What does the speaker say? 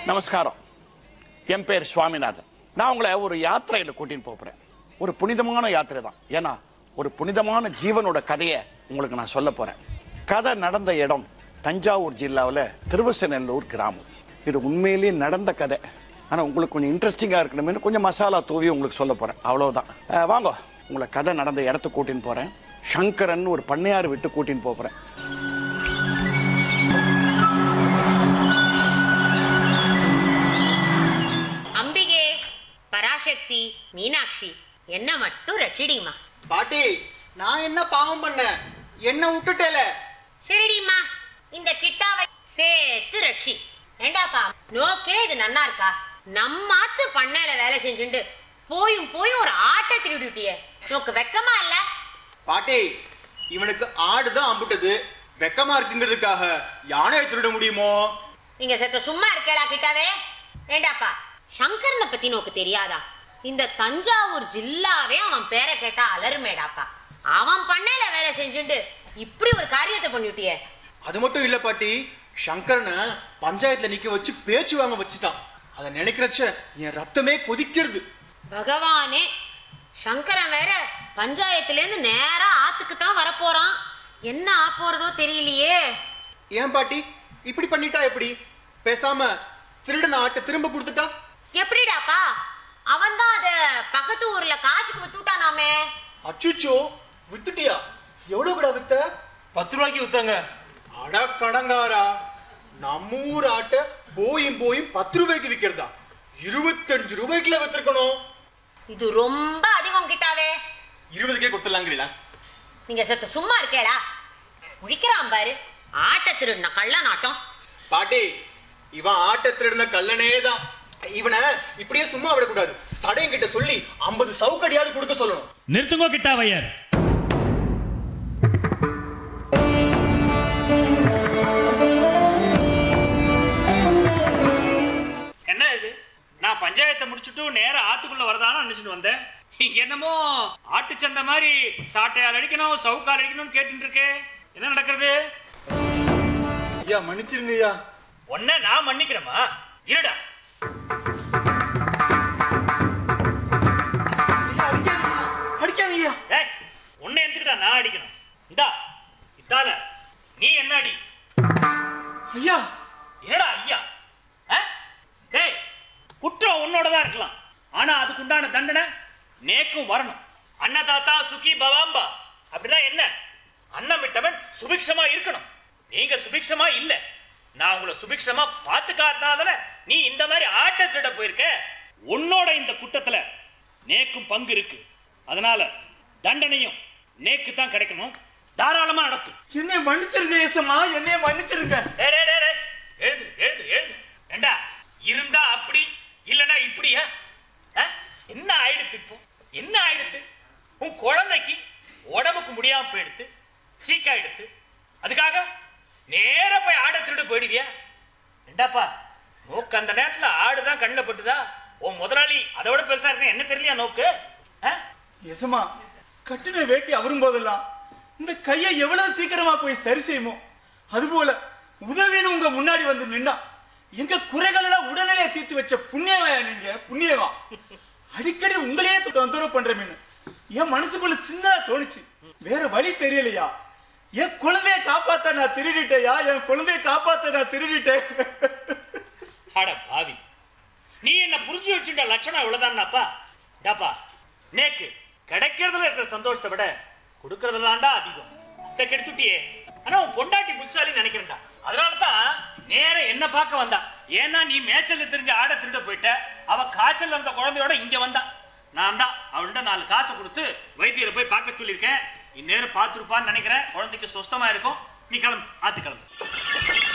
நமஸ்காரம் என் பேர் சுவாமிநாதன் நான் உங்களை ஒரு யாத்திரையில் கூட்டின்னு போகிறேன் ஒரு புனிதமான யாத்திரை தான் ஏன்னா ஒரு புனிதமான ஜீவனோட கதையை உங்களுக்கு நான் சொல்ல போகிறேன் கதை நடந்த இடம் தஞ்சாவூர் ஜில்லாவில் திருவசநல்லூர் கிராமம் இது உண்மையிலேயே நடந்த கதை ஆனால் உங்களுக்கு கொஞ்சம் இன்ட்ரெஸ்டிங்காக இருக்கணுமே கொஞ்சம் மசாலா தூவி உங்களுக்கு சொல்ல போகிறேன் அவ்வளோதான் அஹ் வாங்க உங்களை கதை நடந்த இடத்துக்கு கூட்டின்னு போகிறேன் சங்கரன் ஒரு பண்ணையார் விட்டு கூட்டின்னு போகிறேன் அம்பிகே பராசக்தி மீனாட்சி என்ன மட்டும் ரட்சிடிமா பாட்டி நான் என்ன பாவம் பண்ணேன் என்ன விட்டுட்டேல சரிடிமா இந்த கிட்டாவை சேர்த்து ரட்சி ஏண்டாப்பா நோக்கே இது நன்னா இருக்கா நம்ம ஆத்து பண்ணையில வேலை செஞ்சுண்டு போயும் போயும் ஒரு ஆட்டை திருடி விட்டியே நோக்கு வெக்கமா இல்ல பாட்டி இவனுக்கு ஆடுதான் அம்புட்டது வெக்கமா இருக்குங்கிறதுக்காக யானையை திருட முடியுமோ நீங்க செத்த சும்மா இருக்கேளா கிட்டாவே ஏண்டாப்பா சங்கரனை பத்தி நோக்கு தெரியாதா இந்த தஞ்சாவூர் ஜில்லாவே அவன் பேரை கேட்டா அலறுமேடாப்பா அவன் பண்ணையில வேலை செஞ்சுண்டு இப்படி ஒரு காரியத்தை பண்ணிவிட்டியே அது மட்டும் இல்ல பாட்டி சங்கரனை பஞ்சாயத்துல நிக்க வச்சு பேச்சு வாங்க வச்சுட்டான் அதை நினைக்கிறச்ச என் ரத்தமே கொதிக்கிறது பகவானே சங்கரன் வேற பஞ்சாயத்துல இருந்து நேரா ஆத்துக்கு தான் வரப்போறான் என்ன ஆ போறதோ தெரியலையே ஏன் பாட்டி இப்படி பண்ணிட்டா எப்படி பேசாம திருடன ஆட்டை திரும்ப கொடுத்துட்டா எப்படிடாப்பா அவன் தான் அத பக்கத்து ஊர்ல காசுக்கு வித்துட்டானாமே அச்சுச்சோ வித்துட்டியா எவ்வளவு கூட வித்த பத்து ரூபாய்க்கு வித்தாங்க அட கடங்காரா நம்ம ஊர் ஆட்டை போயும் போயும் பத்து ரூபாய்க்கு விற்கிறதா இருபத்தஞ்சு ரூபாய்க்குல வித்திருக்கணும் இது ரொம்ப அதிகம் கிட்டாவே இருபதுக்கே கொடுத்துடலாங்கிறீங்களா நீங்க செத்த சும்மா இருக்கேடா முழிக்கிறான் பாரு ஆட்ட திருடின கள்ள நாட்டம் பாட்டி இவன் ஆட்டை திருடின கல்லனே தான் இவனை இப்படியே சும்மா விடக்கூடாது சடையன் கிட்ட சொல்லி ஐம்பது சவுக்கடியாவது கொடுக்க சொல்லணும் நிறுத்துங்கோ கிட்டாவையர் என்ன இது நான் பஞ்சாயத்தை முடிச்சுட்டு நேரா ஆத்துக்குள்ள வரதான்னு நினைச்சிட்டு வந்தேன் இங்க என்னமோ ஆட்டு சந்தை மாதிரி சாட்டையால் அடிக்கணும் சவுக்கால் அடிக்கணும்னு கேட்டுட்டு இருக்கே என்ன நடக்கிறது ஐயா மன்னிச்சிருங்க ஐயா ஒன்ன நான் மன்னிக்கிறேமா இருடா அடிக்காதீங்க ஐயா ஏய் உன்னை எந்துக்கிட்டா நான் அடிக்கணும் இந்தா இதால நீ என்ன அடி ஐயா என்னடா ஐயா ஆ? டேய் குற்றம் உன்னோட தான் இருக்கலாம் ஆனா அதுக்கு உண்டான தண்டனை நேக்கும் வரணும் அன்னதாத்தா சுகி பவாம்பா அப்படின்னா என்ன அன்னம் விட்டவன் சுபிக்ஷமா இருக்கணும் நீங்க சுபிக்ஷமா இல்ல நான் உங்களை சுபிக்ஷமா பார்த்துக்காதனால தானே நீ இந்த மாதிரி ஆட்ட திருட போயிருக்க உன்னோட இந்த குற்றத்துல நேக்கும் பங்கு இருக்கு அதனால தண்டனையும் நேக்கு தான் கிடைக்கணும் தாராளமா நடத்து என்னை மன்னிச்சிருங்க ஏசம்மா என்னைய மன்னிச்சிருங்க டேய், டேய், டேய், டேய். எழுது எழுது எழுது ஏண்டா இருந்தா அப்படி இல்லனா இப்படியா ஆ? என்ன ஆயிடுத்து இப்போ என்ன ஆயிடுத்து உன் குழந்தைக்கு உடம்புக்கு முடியாம போயிடுத்து சீக்காயிடுத்து அதுக்காக நேரா போய் ஆடை திருடு போயிடுவியா ஏண்டாப்பா நோக்கு அந்த நேரத்துல ஆடுதான் கண்ணில் பட்டுதா உன் முதலாளி அதை விட பெருசா இருக்கு என்ன தெரியலையா நோக்கு ஆ? ஏசம்மா கட்டின வேட்டி அவரும் போதெல்லாம் இந்த கையை எவ்வளவு சீக்கிரமா போய் சரி செய்யுமோ அதுபோல உதவின்னு உங்க முன்னாடி வந்து நின்னா எங்க குறைகள் எல்லாம் உடனடியா தீர்த்து வச்ச புண்ணியவா நீங்க புண்ணியவா அடிக்கடி உங்களையே தொ- தொந்தரவு பண்றேன்னு என் மனசுக்குள்ள சின்னதா தோணுச்சு வேற வழி தெரியலையா என் குழந்தைய காப்பாத்த நான் திருடிட்டேயா என் குழந்தைய காப்பாத்த நான் திருடிட்டேன் அட பாவி நீ என்ன புரிஞ்சு வச்சுட்ட லட்சணம் இவ்வளவுதான்னாப்பா டாப்பா நேக்கு கிடைக்கிறதுல இருக்கிற சந்தோஷத்தை விட கொடுக்கறதுலாண்டா அதிகம் அத்தை கெடுத்துட்டியே ஆனா உன் பொண்டாட்டி புட்சாலி நினைக்கிறேன்டா அதனால தான் நேர என்ன பார்க்க வந்தா ஏன்னா நீ மேய்ச்சல்ல தெரிஞ்ச ஆட திருட போயிட்ட அவ காய்ச்சல் இருந்த குழந்தையோட இங்க வந்தா நான் தான் அவள்கிட்ட நாலு காசை கொடுத்து வைத்தியரை போய் பார்க்க சொல்லியிருக்கேன் இந்நேரம் பார்த்துருப்பான்னு நினைக்கிறேன் குழந்தைக்கு சுஸ்தமா இருக்கும் நீ கிளம்பு ஆத்து கிளம்பு